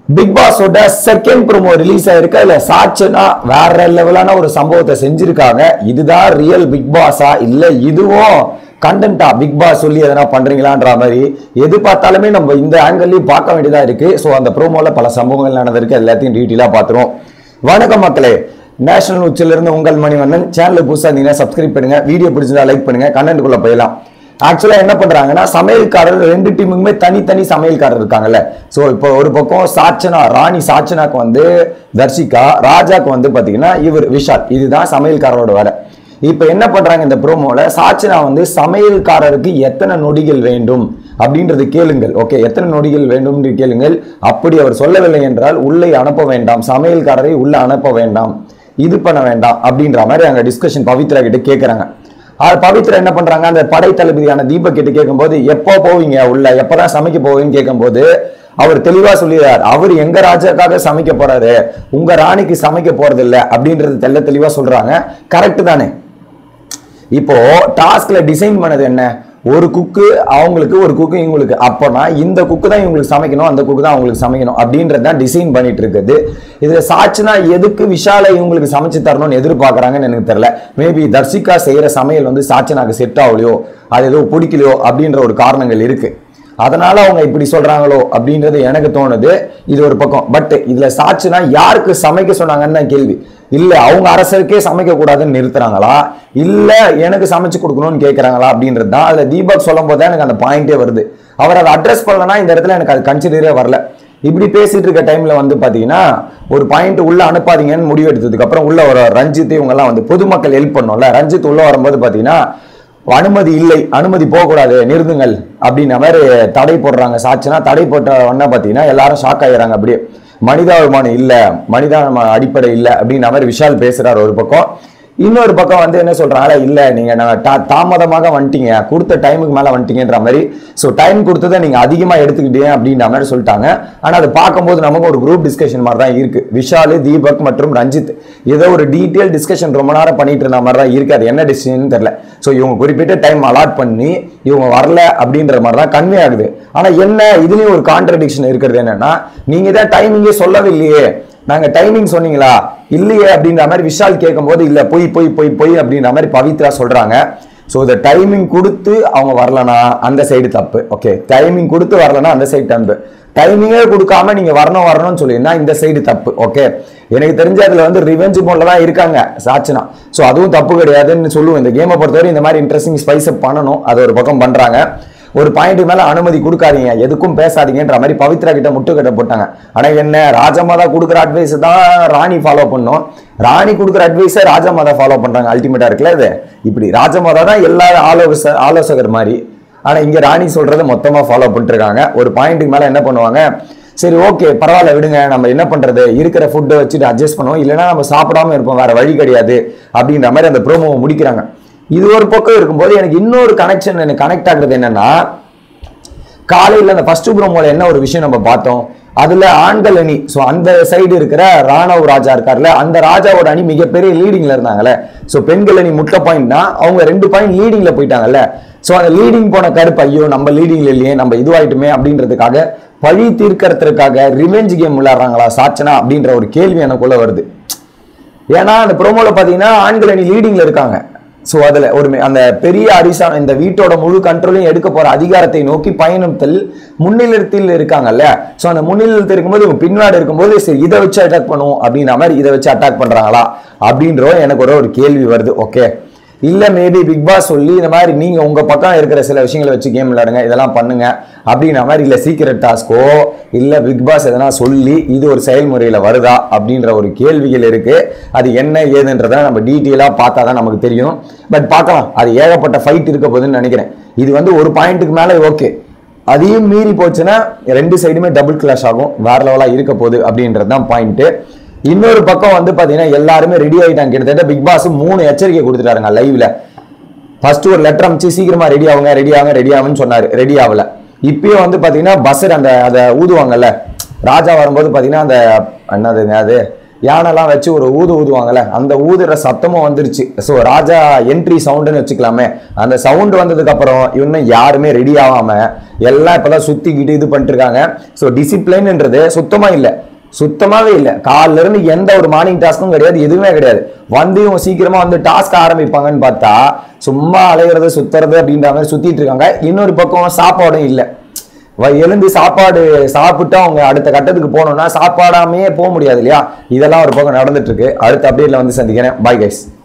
big பாஸோட second promo release ஆயிருக்கு அதுல சாட்சனா வேற லெவலான ஒரு சம்பவத்தை செஞ்சிருக்காங்க இதுதான் ரியல் பிக் பாஸா இல்ல இதுவும் கண்டென்ட்டா பிக் பாஸ் சொல்லி எதனா பண்றீங்களான்ற மாதிரி எது பார்த்தாலுமே நம்ம இந்த ஆங்கிள்லயும் பார்க்க வேண்டியதா இருக்கு ஸோ அந்த ப்ரோமோல பல சம்பவங்கள் நடந்திருக்கு அது எல்லாத்தையும் டீட்டெயிலாக பார்த்துருவோம் வணக்கம் மக்களே நேஷனல் உச்சில இருந்து உங்கள் மணிவண்ணன் சேனல் புதுசாக இருந்தீங்கன்னா சப்ஸ்கிரைப் பண்ணுங்க வீடியோ பிடிச்சிருந்தா லைக் பண்ணுங்க கண்டென்ட்டுக்குள்ள போயிடலாம் ஆக்சுவலா என்ன பண்றாங்கன்னா சமையல்காரர் ரெண்டு டீமுக்குமே தனித்தனி சமையல்காரர் இருக்காங்கல்ல சோ இப்போ ஒரு பக்கம் சாச்சனா ராணி சாச்சனாக்கு வந்து தர்ஷிகா ராஜாக்கு வந்து பாத்தீங்கன்னா இவர் விஷால் இதுதான் சமையல்காரரோட வேலை இப்போ என்ன பண்றாங்க இந்த ப்ரோமோல சாச்சனா வந்து சமையல்காரருக்கு எத்தனை நொடிகள் வேண்டும் அப்படின்றது கேளுங்கள் ஓகே எத்தனை நொடிகள் வேண்டும் என்று கேளுங்கள் அப்படி அவர் சொல்லவில்லை என்றால் உள்ளே அனுப்ப வேண்டாம் சமையல்காரரை உள்ள அனுப்ப வேண்டாம் இது பண்ண வேண்டாம் அப்படின்ற மாதிரி அங்க டிஸ்கஷன் பவித்ரா கிட்ட கேட்கறாங்க அது பவித்ரா என்ன பண்றாங்க அந்த படை தளபதியான தீபக் கிட்ட கேட்கும்போது எப்போ போவீங்க உள்ள எப்பதான் சமைக்க போவீங்கன்னு கேட்கும்போது அவர் தெளிவா சொல்லிடுறார் அவர் எங்க ராஜாக்காக சமைக்க போறாரு உங்க ராணிக்கு சமைக்க போறது இல்ல அப்படின்றது தெள்ள தெளிவா சொல்றாங்க கரெக்ட் தானே இப்போ டாஸ்க்ல டிசைன் பண்ணது என்ன ஒரு குக்கு அவங்களுக்கு ஒரு குக்கு இவங்களுக்கு அப்போனா இந்த குக்கு தான் இவங்களுக்கு சமைக்கணும் அந்த குக்கு தான் அவங்களுக்கு சமைக்கணும் அப்படின்றது தான் டிசைன் பண்ணிட்டு இருக்குது இதுல சாட்சினா எதுக்கு விஷாலை இவங்களுக்கு சமைச்சு தரணும்னு எதிர்பார்க்கறாங்கன்னு எனக்கு தெரியல மேபி தர்ஷிகா செய்யற சமையல் வந்து சாட்சனாக்கு செட் ஆகலையோ அது ஏதோ பிடிக்கலையோ அப்படின்ற ஒரு காரணங்கள் இருக்கு அதனால அவங்க இப்படி சொல்றாங்களோ அப்படின்றது எனக்கு தோணுது இது ஒரு பக்கம் பட் இதுல சாட்சினா யாருக்கு சமைக்க சொன்னாங்கன்னு தான் கேள்வி இல்ல அவங்க அரசருக்கே சமைக்க கூடாதுன்னு நிறுத்துறாங்களா இல்ல எனக்கு சமைச்சு கொடுக்கணும்னு கேட்கறாங்களா அப்படின்றது தான் அதுல தீபக் சொல்லும் போது தான் எனக்கு அந்த பாயிண்டே வருது அவர் அதை அட்ரஸ் பண்ணலன்னா இந்த இடத்துல எனக்கு அது கன்சிடரே வரல இப்படி பேசிட்டு இருக்க டைம்ல வந்து பாத்தீங்கன்னா ஒரு பாயிண்ட் உள்ள அனுப்பாதீங்கன்னு முடிவு எடுத்ததுக்கு அப்புறம் உள்ள ஒரு ரஞ்சித் இவங்க எல்லாம் வந்து பொதுமக்கள் ஹெல்ப் பண்ணோம்ல ரஞ்சித் உள்ள வரும்போது பாத்தீங்கன்னா அனுமதி இல்லை அனுமதி போகக்கூடாது நிறுத்துங்கள் அப்படின்ற மாதிரி தடை போடுறாங்க சாட்சினா தடை போட்ட உடனே பார்த்தீங்கன்னா எல்லாரும் ஷாக் ஆயிடுறாங்க அப்படியே மனிதாபிமானம் இல்லை மனிதாபிமான அடிப்படை இல்லை அப்படின்ற மாதிரி விஷால் பேசுறாரு ஒரு பக்கம் இன்னொரு பக்கம் வந்து என்ன சொல்றாங்க இல்ல நீங்க நாங்க தா- தாமதமாக வந்துட்டீங்க கொடுத்த டைமுக்கு மேல வந்துட்டீங்கன்ற மாதிரி ஸோ டைம் கொடுத்ததை நீங்க அதிகமா எடுத்துக்கிட்டீங்க அப்படின்ற மாதிரி சொல்லிட்டாங்க ஆனா அதை பார்க்கும்போது நமக்கு ஒரு குரூப் டிஸ்கஷன் மாதிரி தான் இருக்கு விஷால் தீபக் மற்றும் ரஞ்சித் ஏதோ ஒரு டீட்டெயில் டிஸ்கஷன் ரொம்ப நேரம் பண்ணிட்டு இருந்த மாதிரி தான் இருக்கு அது என்ன டிசிஷன் தெரியல ஸோ இவங்க குறிப்பிட்ட டைம் அலாட் பண்ணி இவங்க வரல அப்படின்ற மாதிரி தான் கன்வே ஆகுது ஆனா என்ன இதுலயும் ஒரு கான்ட்ரடிக்ஷன் இருக்கிறது என்னன்னா நீங்க தான் டைமிங்கே சொல்லவே இல்லையே நாங்க டைமிங் சொன்னீங்களா இல்லையே அப்படின்ற மாதிரி விஷால் கேட்கும்போது இல்ல பொய் பொய் பொய் பொய் அப்படின்ற மாதிரி பவித்ரா சொல்றாங்க ஸோ இந்த டைமிங் கொடுத்து அவங்க வரலனா அந்த சைடு தப்பு ஓகே டைமிங் கொடுத்து வரலனா அந்த சைடு தப்பு டைமிங்கே கொடுக்காம நீங்க வரணும் வரணும்னு சொல்லியிருந்தா இந்த சைடு தப்பு ஓகே எனக்கு தெரிஞ்ச அதுல வந்து ரிவெஞ்ச் மோட்ல தான் இருக்காங்க சாட்சினா ஸோ அதுவும் தப்பு கிடையாதுன்னு சொல்லுவோம் இந்த கேமை பொறுத்தவரை இந்த மாதிரி இன்ட்ரெஸ்டிங் ஸ்பைஸ் பண்ணணும் அது ஒரு பக்கம் பண்றாங்க ஒரு பாயிண்ட் மேல அனுமதி கொடுக்காதீங்க எதுக்கும் பேசாதீங்கன்ற மாதிரி பவித்ரா கிட்ட முட்டுக்கட்டை போட்டாங்க ஆனா என்ன ராஜமாதா கொடுக்குற அட்வைஸ் தான் ராணி ஃபாலோ பண்ணும் ராணி கொடுக்குற அட்வைஸை ராஜமாதா ஃபாலோ பண்றாங்க அல்டிமேட்டா இருக்குல்ல இது இப்படி ராஜமாதா தான் எல்லா ஆலோச ஆலோசகர் மாதிரி ஆனா இங்க ராணி சொல்றதை மொத்தமா ஃபாலோ பண்ணிட்டு இருக்காங்க ஒரு பாயிண்ட்டுக்கு மேல என்ன பண்ணுவாங்க சரி ஓகே பரவாயில்ல விடுங்க நம்ம என்ன பண்றது இருக்கிற ஃபுட்டை வச்சுட்டு அட்ஜஸ்ட் பண்ணுவோம் இல்லைன்னா நம்ம சாப்பிடாம இருப்போம் வேற வழி கிடையாது அப்படின்ற மாதிரி அந்த ப்ரோமோவை முடிக்கிறாங்க இது ஒரு பக்கம் இருக்கும்போது எனக்கு இன்னொரு கனெக்ஷன் எனக்கு கனெக்ட் ஆகுறது என்னன்னா காலையில் அந்த ஃபர்ஸ்ட் ப்ரோமோல என்ன ஒரு விஷயம் நம்ம பார்த்தோம் அதுல ஆண்கள் அணி ஸோ அந்த சைடு இருக்கிற ராணவ் ராஜா இருக்கார்ல அந்த ராஜாவோட அணி மிகப்பெரிய லீடிங்ல இருந்தாங்கல்ல ஸோ பெண்கள் அணி முட்டை பாயிண்ட்னா அவங்க ரெண்டு பாயிண்ட் லீடிங்ல போயிட்டாங்கல்ல ஸோ அந்த லீடிங் போன கருப்பு ஐயோ நம்ம லீடிங்ல இல்லையே நம்ம இதுவாயிட்டுமே அப்படின்றதுக்காக பழி தீர்க்கறதுக்காக ரிவெஞ்ச் கேம் விளையாடுறாங்களா சாச்சனா அப்படின்ற ஒரு கேள்வி எனக்குள்ள வருது ஏன்னா அந்த ப்ரோமோல பாத்தீங்கன்னா ஆண்கள் அணி லீடிங்ல இருக்காங்க ஸோ அதுல ஒரு மே- அந்த பெரிய அரிசான இந்த வீட்டோட முழு கண்ட்ரோலையும் எடுக்க போற அதிகாரத்தை நோக்கி பயணத்தில் முன்னிலைத்தில் இருக்காங்கல்ல ஸோ அந்த முன்னிலைத்தில் இருக்கும்போது இவங்க பின்னாடி இருக்கும்போது சரி இதை வச்சு அட்டாக் பண்ணுவோம் அப்படின்ற மாதிரி இதை வச்சு அட்டாக் பண்றாங்களா அப்படின்ற எனக்கு ஒரு ஒரு கேள்வி வருது ஓகே இல்ல மேபி பிக் பாஸ் சொல்லி இந்த மாதிரி நீங்க உங்க பக்கம் இருக்கிற சில விஷயங்களை வச்சு கேம் விளையாடுங்க இதெல்லாம் பண்ணுங்க அப்படின்ற மாதிரி இல்ல சீக்கிரட் டாஸ்கோ இல்ல பிக் பாஸ் எதனா சொல்லி இது ஒரு செயல்முறையில வருதா அப்படின்ற ஒரு கேள்விகள் இருக்கு அது என்ன ஏதுன்றத நம்ம டீட்டெயிலா பார்த்தா தான் நமக்கு தெரியும் பட் பார்க்கலாம் அது ஏகப்பட்ட ஃபைட் இருக்க போகுதுன்னு நினைக்கிறேன் இது வந்து ஒரு பாயிண்ட்டுக்கு மேல ஓகே அதையும் மீறி போச்சுன்னா ரெண்டு சைடுமே டபுள் கிளாஷ் ஆகும் வேற லெவலா இருக்க போகுது அப்படின்றது தான் பாயிண்ட் இன்னொரு பக்கம் வந்து பாத்தீங்கன்னா எல்லாருமே ரெடி ஆயிட்டாங்க கிட்டத்தட்ட பிக் பாஸ் மூணு எச்சரிக்கை கொடுத்துட்டாருங்க லைவ்ல ஃபர்ஸ்ட் ஒரு லெட்டர் அமைச்சு சீக்கிரமா ரெடி ஆகுங்க ரெடி ஆகுங்க ரெடி ஆகுன்னு சொன்னாரு ரெடி ஆகல இப்பயும் வந்து பாத்தீங்கன்னா பஸ்ஸர் அந்த அதை ஊதுவாங்கல்ல ராஜா வரும்போது பாத்தீங்கன்னா அந்த என்னது அது யானைலாம் வச்சு ஒரு ஊது ஊதுவாங்கல்ல அந்த ஊதுற சத்தமும் வந்துருச்சு ஸோ ராஜா என்ட்ரி சவுண்டுன்னு வச்சுக்கலாமே அந்த சவுண்ட் வந்ததுக்கு அப்புறம் இன்னும் யாருமே ரெடி ஆகாம எல்லாம் இப்பதான் சுத்திக்கிட்டு இது பண்ணிட்டு இருக்காங்க ஸோ டிசிப்ளின்ன்றது சுத்தமா இல்லை சுத்தமாவே இல்லை காலைல இருந்து எந்த ஒரு மார்னிங் டாஸ்க்கும் கிடையாது எதுவுமே கிடையாது வந்து இவங்க சீக்கிரமா வந்து டாஸ்க் ஆரம்பிப்பாங்கன்னு பார்த்தா சும்மா அலைகிறது சுத்துறது அப்படின்ற மாதிரி சுத்திட்டு இருக்காங்க இன்னொரு பக்கம் சாப்பாடும் இல்லை வ- எழுந்து சாப்பாடு சாப்பிட்டு அவங்க அடுத்த கட்டத்துக்கு போகணும்னா சாப்பாடாமே போக முடியாது இல்லையா இதெல்லாம் ஒரு பக்கம் நடந்துட்டு இருக்கு அடுத்த அப்டேட்ல வந்து சந்திக்கிறேன் பாய் கைஸ்